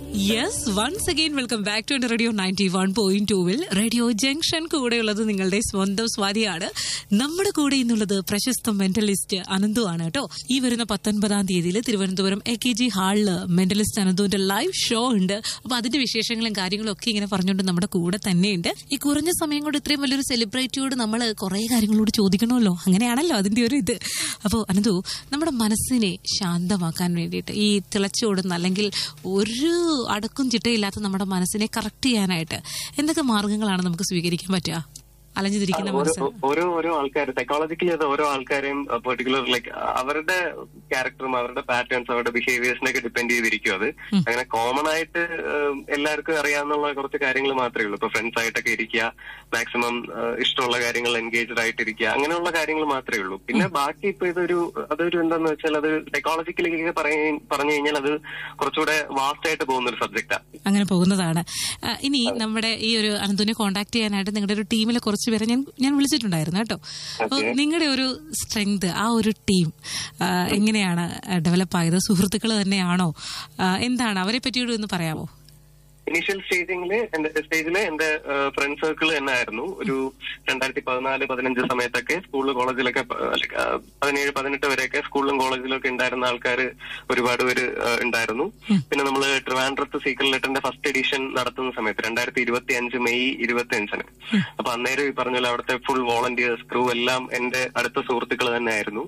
Yes once again welcome back to radio ninety one point ടൂവിൽ radio junction കൂടെയുള്ളത് നിങ്ങളുടെ സ്വന്തം സ്വാതിയാണ് നമ്മുടെ കൂടെ ഇന്നുള്ളത് പ്രശസ്ത മെന്റലിസ്റ്റ് അനന്തു ആണ് കേട്ടോ ഈ വരുന്ന പത്തൊൻപതാം തീയതിയിൽ തിരുവനന്തപുരം എ കെ ജി ഹാളില് മെന്റലിസ്റ്റ് അനന്തുവിന്റെ ലൈവ് ഷോ ഉണ്ട് അപ്പൊ അതിന്റെ വിശേഷങ്ങളും കാര്യങ്ങളും ഒക്കെ ഇങ്ങനെ പറഞ്ഞുകൊണ്ട് നമ്മുടെ കൂടെ തന്നെയുണ്ട് ഈ കുറഞ്ഞ സമയം കൊണ്ട് ഇത്രയും വലിയൊരു സെലിബ്രിറ്റിയോട് നമ്മൾ കുറെ കാര്യങ്ങളോട് ചോദിക്കണമല്ലോ അങ്ങനെയാണല്ലോ അതിന്റെ ഒരു ഇത് അപ്പോൾ അനന്തു നമ്മുടെ മനസ്സിനെ ശാന്തമാക്കാൻ വേണ്ടിയിട്ട് ഈ തിളച്ചോടുന്ന അല്ലെങ്കിൽ ഒരു അടക്കും ചിട്ടയില്ലാത്ത നമ്മുടെ മനസ്സിനെ കറക്റ്റ് ചെയ്യാനായിട്ട് എന്തൊക്കെ മാർഗങ്ങളാണ് നമുക്ക് സ്വീകരിക്കാൻ പറ്റുക അലഞ്ഞു തിരിക്കുന്ന ഓരോ മനസ്സ് ഓരോ ഓരോ ആൾക്കാർ സൈക്കോളജിക്കലി അത് ഓരോ ആൾക്കാരെയും പെർട്ടിക്കുലർ ലൈക്ക് അവരുടെ ക്യാരക്ടറും അവരുടെ പാറ്റേൺസ് അവരുടെ ബിഹേവിയേഴ്സിനൊക്കെ ഡിപ്പെൻഡ് ചെയ്തിരിക്കും അത് അങ്ങനെ കോമൺ ആയിട്ട് ഏഹ്, എല്ലാവർക്കും അറിയാവുന്ന കുറച്ച് കാര്യങ്ങൾ മാത്രമേ ഉള്ളൂ ഇപ്പൊ ഫ്രണ്ട്സ് ആയിട്ടൊക്കെ ഇരിക്കുക മാക്സിമം ഇഷ്ടമുള്ള കാര്യങ്ങൾ എൻഗേജ്ഡ് ആയിട്ടിരിക്കുക അങ്ങനെയുള്ള കാര്യങ്ങൾ മാത്രമേ ഉള്ളൂ പിന്നെ ബാക്കി ഇപ്പൊ ഇതൊരു അതൊരു എന്താന്ന് വെച്ചാൽ അത് സൈക്കോളജിക്കലി പറഞ്ഞു കഴിഞ്ഞാൽ അത് കുറച്ചുകൂടെ വാസ്റ്റ് ആയിട്ട് പോകുന്ന ഒരു സബ്ജക്റ്റാണ് അങ്ങനെ പോകുന്നതാണ് ആ, ഇനി നമ്മുടെ ഈ ഒരു അനന്തുവിനെ കോൺടാക്ട് ചെയ്യാനായിട്ട് നിങ്ങളുടെ ഒരു ടീമിലെ കുറച്ച് പേരെ ഞാൻ ഞാൻ വിളിച്ചിട്ടുണ്ടായിരുന്നു കേട്ടോ അപ്പോൾ നിങ്ങളുടെ ഒരു സ്ട്രെങ്ത് ആ ഒരു ടീം എങ്ങനെയാണ് ഡെവലപ്പ് ആയത് സുഹൃത്തുക്കൾ തന്നെയാണോ ആ, എന്താണ് അവരെ പറ്റിയോട് ഒന്ന് പറയാമോ ഇനീഷ്യൽ സ്റ്റേജിങ്ങില് എന്റെ സ്റ്റേജില് എന്റെ ഫ്രണ്ട് സർക്കിൾ തന്നെ ആയിരുന്നു ഒരു രണ്ടായിരത്തി പതിനാല് പതിനഞ്ച് സമയത്തൊക്കെ സ്കൂളിൽ കോളേജിലൊക്കെ പ- like, ആ, പതിനേഴ് പതിനെട്ട് വരെയൊക്കെ സ്കൂളിലും കോളേജിലൊക്കെ ഉണ്ടായിരുന്ന ആൾക്കാർ ഒരുപാട് പേര് ആ, ഉണ്ടായിരുന്നു പിന്നെ നമ്മൾ ട്രിവാൻഡ്രത്ത് സീക്രട്ട് ലെറ്ററിന്റെ ഫസ്റ്റ് എഡിഷൻ നടത്തുന്ന സമയത്ത് രണ്ടായിരത്തി ഇരുപത്തി അഞ്ച് മെയ് ഇരുപത്തി അഞ്ചിന് അപ്പൊ അന്നേരം ഈ പറഞ്ഞ പോലെ അവിടുത്തെ ഫുൾ വോളണ്ടിയേഴ്സ് ക്രൂ എല്ലാം എന്റെ അടുത്ത സുഹൃത്തുക്കൾ തന്നെയായിരുന്നു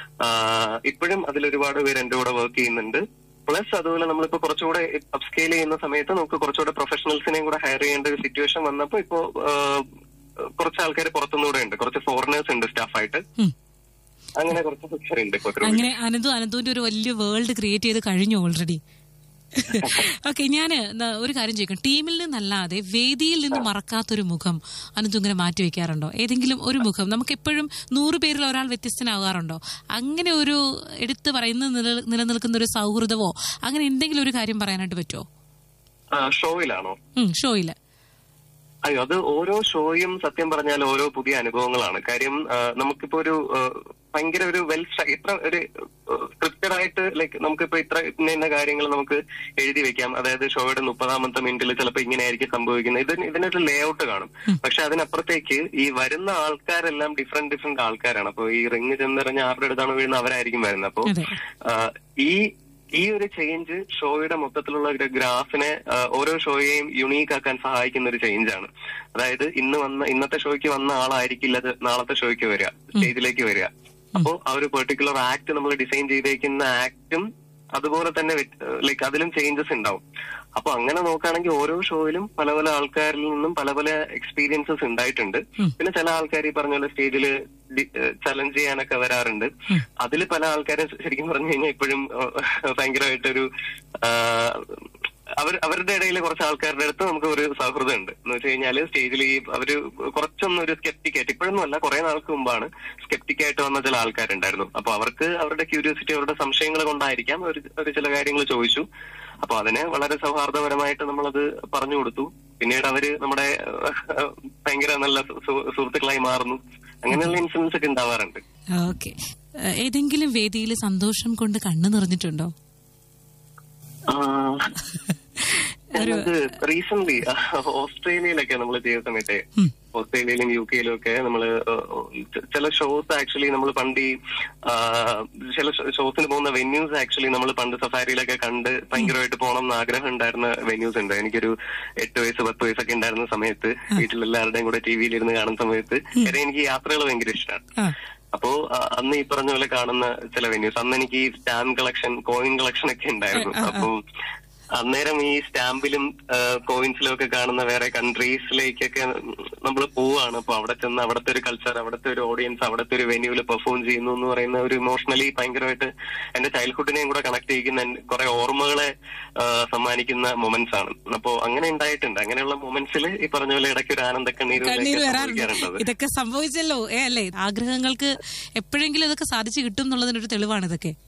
ആ, ഇപ്പോഴും അതിലൊരുപാട് പേര് എന്റെ കൂടെ വർക്ക് ചെയ്യുന്നുണ്ട് പ്ലസ് അതുപോലെ നമ്മളിപ്പോ കുറച്ചുകൂടെ അപ്സ്കെയിൽ ചെയ്യുന്ന സമയത്ത് നമുക്ക് കുറച്ചുകൂടെ പ്രൊഫഷണൽസിനെയും കൂടെ ഹയർ ചെയ്യേണ്ട ഒരു സിറ്റുവേഷൻ വന്നപ്പോ ഇപ്പോ ആ, കുറച്ച് ആൾക്കാർ പുറത്തുനിന്നൂടെ ഉണ്ട് കുറച്ച് ഫോറിനേഴ്സ് ഉണ്ട് സ്റ്റാഫായിട്ട് ഉം. അങ്ങനെ കുറച്ച് പിക്ചർ ഉണ്ട് ഇപ്പൊ അങ്ങനെ അനന്തു അനന്തുവിന്റെ ഒരു വലിയ വേൾഡ് ക്രിയേറ്റ് ചെയ്ത് കഴിഞ്ഞു ഓൾറെഡി ഓക്കെ ഞാൻ ഒരു കാര്യം ചോദിക്കാം ടീമിൽ നിന്നല്ലാതെ വേദിയിൽ നിന്ന് മറക്കാത്തൊരു മുഖം അനന്തു ഇങ്ങനെ മാറ്റി വെക്കാറുണ്ടോ ഏതെങ്കിലും ഒരു മുഖം നമുക്ക് എപ്പോഴും നൂറ് പേരിൽ ഒരാൾ വ്യത്യസ്തനാകാറുണ്ടോ അങ്ങനെ ഒരു എടുത്തു പറയുന്ന നില- നിലനിൽക്കുന്ന ഒരു സൗഹൃദമോ അങ്ങനെ എന്തെങ്കിലും ഒരു കാര്യം പറയാനായിട്ട് പറ്റുമോ ഷോയിലാണോ ഉം, ഷോയില് അയ്യോ അത് ഓരോ ഷോയും സത്യം പറഞ്ഞാൽ ഓരോ പുതിയ അനുഭവങ്ങളാണ് കാര്യം ആ, നമുക്കിപ്പോ ഒരു ആ, ഭയങ്കര ഒരു വെൽ ഇത്ര ഒരു സ്ക്രിപ്റ്റഡ് ആയിട്ട് ലൈക്ക് നമുക്കിപ്പോ ഇത്ര ഇന്ന ഇന്ന കാര്യങ്ങൾ നമുക്ക് എഴുതി വെക്കാം അതായത് ഷോയുടെ മുപ്പതാമത്തെ മിനിറ്റിൽ ചിലപ്പോൾ ഇങ്ങനെ ആയിരിക്കും സംഭവിക്കുന്നത് ഇതിന് ഇതിനൊരു ലേ ഔട്ട് കാണും പക്ഷെ അതിനപ്പുറത്തേക്ക് ഈ വരുന്ന ആൾക്കാരെല്ലാം ഡിഫറെന്റ് ഡിഫറെന്റ് ആൾക്കാരാണ് അപ്പൊ ഈ റിങ് ചെന്നെറിഞ്ഞ ആരുടെ അടുത്താണ് വീഴുന്നത് അവരായിരിക്കും വരുന്നത് അപ്പൊ അതെ. ആ, ഈ ഈ ഒരു ചേഞ്ച് ഷോയുടെ മൊത്തത്തിലുള്ള ഒരു ഗ്രാഫിനെ ആ, ഓരോ ഷോയെയും യുണീക്ക് ആക്കാൻ സഹായിക്കുന്ന ഒരു ചേഞ്ച് ആണ് അതായത് ഇന്ന് വന്ന ഇന്നത്തെ ഷോയ്ക്ക് വന്ന ആളായിരിക്കില്ല അത് നാളത്തെ ഷോയ്ക്ക് വരിക സ്റ്റേജിലേക്ക് വരിക അപ്പോ ആ ഒരു പെർട്ടിക്കുലർ ആക്ട് നമ്മൾ ഡിസൈൻ ചെയ്തേക്കുന്ന ആക്ടും അതുപോലെ തന്നെ ലൈക്ക് അതിലും ചേഞ്ചസ് ഉണ്ടാവും അപ്പൊ അങ്ങനെ നോക്കുകയാണെങ്കിൽ ഓരോ ഷോയിലും പല പല ആൾക്കാരിൽ നിന്നും പല പല എക്സ്പീരിയൻസസ് ഉണ്ടായിട്ടുണ്ട് പിന്നെ ചില ആൾക്കാർ ഈ പറഞ്ഞ പോലെ സ്റ്റേജിൽ ചലഞ്ച് ചെയ്യാനൊക്കെ വരാറുണ്ട് അതിൽ പല ആൾക്കാരും ശരിക്കും പറഞ്ഞു കഴിഞ്ഞാൽ ഇപ്പോഴും ഭയങ്കരമായിട്ടൊരു ആ, അവർ അവരുടെ ഇടയിൽ കുറച്ച് ആൾക്കാരുടെ അടുത്ത് നമുക്ക് ഒരു സൗഹൃദം ഉണ്ട് എന്ന് വെച്ച് കഴിഞ്ഞാല് സ്റ്റേജിൽ ഈ അവര് കുറച്ചൊന്നും ഒരു സ്കെപ്റ്റിക് ആയിട്ട് ഇപ്പോഴൊന്നും അല്ല കുറെ നാൾക്ക് മുമ്പാണ് സ്കെപ്റ്റിക് ആയിട്ട് വന്ന ചില ആൾക്കാരുണ്ടായിരുന്നു അപ്പൊ അവർക്ക് അവരുടെ ക്യൂരിയോസിറ്റി അവരുടെ സംശയങ്ങൾ കൊണ്ടായിരിക്കാം അവർ അവർ ചില കാര്യങ്ങൾ ചോദിച്ചു അപ്പൊ അതിനെ വളരെ സൗഹാർദ്ദപരമായിട്ട് നമ്മളത് പറഞ്ഞു കൊടുത്തു പിന്നീട് അവര് നമ്മുടെ ഏഹ്, ഭയങ്കര നല്ല സു- സുഹൃത്തുക്കളായി മാറുന്നു അങ്ങനെയുള്ള ഇൻസിഡൻസ് ഒക്കെ ഉണ്ടാവാറുണ്ട് ഓക്കെ ഏതെങ്കിലും വേദിയിൽ സന്തോഷം കൊണ്ട് കണ്ണു നിറഞ്ഞിട്ടുണ്ടോ അത് റീസെന്റ് ഓസ്ട്രേലിയയിലൊക്കെ നമ്മൾ ചെയ്ത സമയത്തെ ഉം. ഓസ്ട്രേലിയയിലും യു കെയിലും ഒക്കെ നമ്മൾ ചില ഷോസ് ആക്ച്വലി നമ്മൾ പണ്ട് ഈ ആ, ചില ഷോസിന് പോകുന്ന വെന്യൂസ് ആക്ച്വലി നമ്മൾ പണ്ട് സഫാരിയിലൊക്കെ കണ്ട് ഭയങ്കരമായിട്ട് പോകണം എന്ന് ആഗ്രഹം ഉണ്ടായിരുന്ന വെന്യൂസ് ഉണ്ട് എനിക്കൊരു എട്ട് വയസ്സ് പത്ത് വയസ്സൊക്കെ ഉണ്ടായിരുന്ന സമയത്ത് വീട്ടിലെല്ലാവരുടെയും കൂടെ ടി വിയിലിരുന്ന് കാണുന്ന സമയത്ത് കാര്യം എനിക്ക് യാത്രകൾ ഭയങ്കര ഇഷ്ടമാണ് ആ അപ്പോ ആ, അന്ന് ഈ പറഞ്ഞ പോലെ കാണുന്ന ചില വെന്യൂസ് അന്ന് എനിക്ക് ഈ സ്റ്റാമ്പ് കളക്ഷൻ കോയിൻ കളക്ഷൻ ഒക്കെ ഉണ്ടായിരുന്നു അപ്പൊ അന്നേരം ഈ സ്റ്റാമ്പിലും കോയിൻസിലും ഒക്കെ കാണുന്ന വേറെ കൺട്രീസിലേക്കൊക്കെ നമ്മൾ പോവാണ് അപ്പൊ അവിടെ ചെന്ന് അവിടുത്തെ ഒരു കൾച്ചർ അവിടുത്തെ ഒരു ഓഡിയൻസ് അവിടുത്തെ ഒരു വെന്യൂവിൽ പെർഫോം ചെയ്യുന്നു എന്ന് പറയുന്ന ഒരു ഇമോഷണലി ഭയങ്കരമായിട്ട് എന്റെ ചൈൽഡ്ഹുഡിനെയും കൂടെ കണക്ട് ചെയ്യുന്ന എൻ- കുറെ ഓർമ്മകളെ ആ, സമ്മാനിക്കുന്ന മൊമെന്റ്സ് ആണ് അപ്പോ അങ്ങനെ ഉണ്ടായിട്ടുണ്ട് അങ്ങനെയുള്ള മൊമെന്റ്സിൽ ഈ പറഞ്ഞ പോലെ ഇടയ്ക്ക് ഒരു ആനന്ദക്കണ്ണീരും കണ്ണീര് ഇതൊക്കെ വരാറുണ്ട് സംഭവിക്കാറുണ്ട് ഇതൊക്കെ സംഭവിച്ചല്ലോ ഏ അല്ലേ ആഗ്രഹങ്ങൾക്ക് എപ്പോഴെങ്കിലും ഇതൊക്കെ സാധിച്ചു കിട്ടും എന്നുള്ളതിനൊരു തെളിവാണ് ഇതൊക്കെ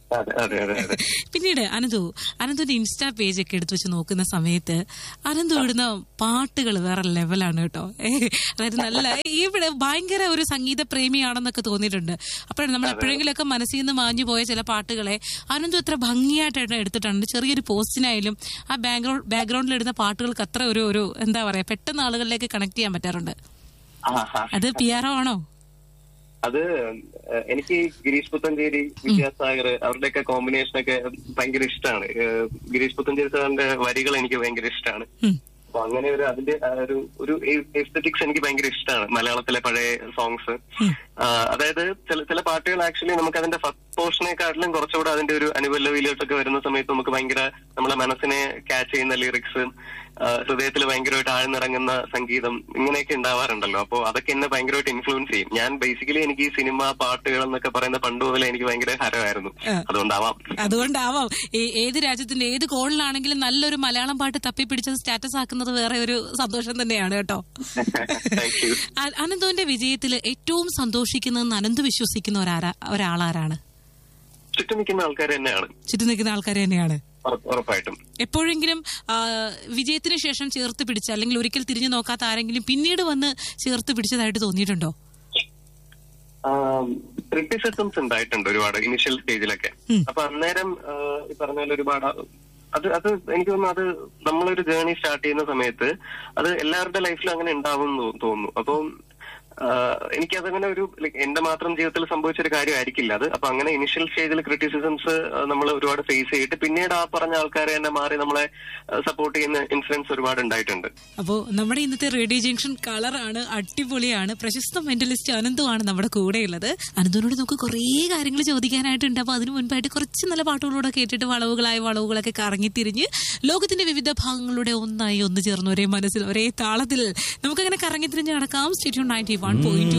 അതെ അതെ അതെ അതെ പിന്നീട് അനന്തു അനന്തുവിന്റെ ഇൻസ്റ്റാ പേജ് ഒക്കെ എടുത്തു വെച്ച് നോക്കുന്ന സമയത്ത് അനന്തു ഇടുന്ന പാട്ടുകൾ വേറെ ലെവലാണ് കേട്ടോ ഏ, അതായത് നല്ല ഇവിടെ ഭയങ്കര ഒരു സംഗീത പ്രേമിയാണെന്നൊക്കെ തോന്നിയിട്ടുണ്ട് അപ്പോഴാണ് നമ്മൾ എപ്പോഴെങ്കിലുമൊക്കെ മനസ്സിൽ നിന്ന് മാഞ്ഞു പോയ ചില പാട്ടുകളെ അനന്തു എത്ര ഭംഗിയായിട്ടാണ് എടുത്തിട്ടുണ്ട് ചെറിയൊരു പോസ്റ്റിനായാലും ആ ബാക്ക്ഗ്രൗണ്ട് ബാക്ക്ഗ്രൗണ്ടിൽ ഇടുന്ന പാട്ടുകൾക്ക് അത്ര ഒരു ഒരു എന്താ പറയാ പെട്ടെന്ന് ആളുകളിലേക്ക് കണക്ട് ചെയ്യാൻ പറ്റാറുണ്ട് ആഹാ. അത് പി ആർ ആണോ അത് ഏഹ്, എനിക്ക് ഗിരീഷ് പുത്തഞ്ചേരി വിദ്യാസാഗർ അവരുടെയൊക്കെ കോമ്പിനേഷൻ ഒക്കെ ഭയങ്കര ഇഷ്ടമാണ് ഗിരീഷ് പുത്തഞ്ചേരി സാറിന്റെ വരികൾ എനിക്ക് ഭയങ്കര ഇഷ്ടമാണ് ഉം. അപ്പൊ അങ്ങനെ ഒരു അതിന്റെ ആ ഒരു ഒരു എസ്തറ്റിക്സ് എനിക്ക് ഭയങ്കര ഇഷ്ടമാണ് മലയാളത്തിലെ പഴയ സോങ്സ് അതായത് ചില ചില പാട്ടുകൾ ആക്ച്വലി നമുക്ക് അതിന്റെ ഫസ്റ്റ് പോർഷനെക്കാട്ടിലും കുറച്ചുകൂടെ അതിന്റെ ഒരു അനുപല്ലവിയിലോട്ടൊക്കെ വരുന്ന സമയത്ത് നമുക്ക് ഭയങ്കര നമ്മളെ മനസ്സിനെ ക്യാച്ച് ചെയ്യുന്ന ലിറിക്സ് ഹൃദയത്തിൽ ഭയങ്കരമായിട്ട് ആഴ്ന്നിറങ്ങുന്ന സംഗീതം ഇങ്ങനെയൊക്കെ ഉണ്ടാവാറുണ്ടല്ലോ അപ്പോൾ അതൊക്കെ എന്നെ ഭയങ്കരമായിട്ട് ഇൻഫ്ലുവൻസ് ചെയ്യും ഞാൻ ബേസിക്കലി എനിക്ക് ഈ സിനിമ പാട്ടുകൾ എന്നൊക്കെ പറയുന്ന പണ്ട് മുതലേ എനിക്ക് ഭയങ്കര ഹരമായിരുന്നു ആ. അതുകൊണ്ടാവാം അതുകൊണ്ടാവാം ഈ- ഏത് രാജ്യത്തിന്റെ ഏത് കോണിലാണെങ്കിലും നല്ലൊരു മലയാളം പാട്ട് തപ്പിപ്പിടിച്ചത് സ്റ്റാറ്റസ് ആക്കുന്നത് വേറെ ഒരു സന്തോഷം തന്നെയാണ് കേട്ടോ താങ്ക് യു അ- അനന്തുവിന്റെ വിജയത്തിൽ ഏറ്റവും സന്തോഷിക്കുന്നതെന്ന് അനന്ത് വിശ്വസിക്കുന്ന ഒരാരാ ഒരാളാരാണ് ചുറ്റും നിൽക്കുന്ന ആൾക്കാർ തന്നെയാണ് ചുറ്റും നിൽക്കുന്ന ആൾക്കാർ തന്നെയാണ് ഉറപ്പ്- ഉറപ്പായിട്ടും എപ്പോഴെങ്കിലും ആ, വിജയത്തിന് ശേഷം ചേർത്ത് പിടിച്ച അല്ലെങ്കിൽ ഒരിക്കൽ തിരിഞ്ഞു നോക്കാത്ത ആരെങ്കിലും പിന്നീട് വന്ന് ചേർത്ത് പിടിച്ചതായിട്ട് തോന്നിയിട്ടുണ്ടോ ക്രിറ്റിസിസംസ് ഉണ്ടായിട്ടുണ്ട് ഒരുപാട് ഇനിഷ്യൽ സ്റ്റേജിലൊക്കെ ഉം. അപ്പൊ അന്നേരം ആ, ഈ പറഞ്ഞ പോലെ ഒരുപാട് ആ- അത് അത് എനിക്ക് തോന്നുന്നു അത് നമ്മളൊരു ജേർണി സ്റ്റാർട്ട് ചെയ്യുന്ന സമയത്ത് അത് എല്ലാവരുടെ ലൈഫിലും അങ്ങനെ ഉണ്ടാവും എന്ന് തോന്നുന്നു അപ്പം ആ, എനിക്കതങ്ങനെ ഒരു like, എന്റെ മാത്രം ജീവിതത്തിൽ സംഭവിച്ച ഒരു കാര്യമായിരിക്കില്ല അത് അപ്പൊ അങ്ങനെ ഇനിഷ്യൽ സ്റ്റേജിൽ ക്രിറ്റിസിസംസ് നമ്മൾ ഒരുപാട് ഫേസ് ചെയ്തിട്ട് പിന്നീട് ആ പറഞ്ഞ ആൾക്കാരെ തന്നെ മാറി നമ്മളെ സപ്പോർട്ട് ചെയ്യുന്ന ഇൻസിഡൻസ് ഒരുപാട് ഉണ്ടായിട്ടുണ്ട് അപ്പോ നമ്മുടെ ഇന്നത്തെ റേഡിയോ ജംഗ്ഷൻ കളറാണ് അടിപൊളിയാണ് പ്രശസ്ത മെന്റലിസ്റ്റ് അനന്തുവാണ് നമ്മുടെ കൂടെയുള്ളത് അനന്തുവിനോട് നമുക്ക് കുറേ കാര്യങ്ങൾ ചോദിക്കാനായിട്ടുണ്ട് അപ്പൊ അതിനു മുൻപായിട്ട് കുറച്ച് നല്ല പാട്ടുകളൂടെ കേട്ടിട്ട് വളവുകളായ വളവുകളൊക്കെ കറങ്ങിത്തിരിഞ്ഞ് ലോകത്തിന്റെ വിവിധ ഭാഗങ്ങളുടെ ഒന്നായി ഒന്ന് ചേർന്ന് ഒരേ മനസ്സിൽ ഒരേ താളത്തിൽ നമുക്കങ്ങനെ കറങ്ങിത്തിരിഞ്ഞ് നടക്കാം സ്റ്റേറ്റ്യൂൺ നയൻറ്റി വൺ പോയിന്റ്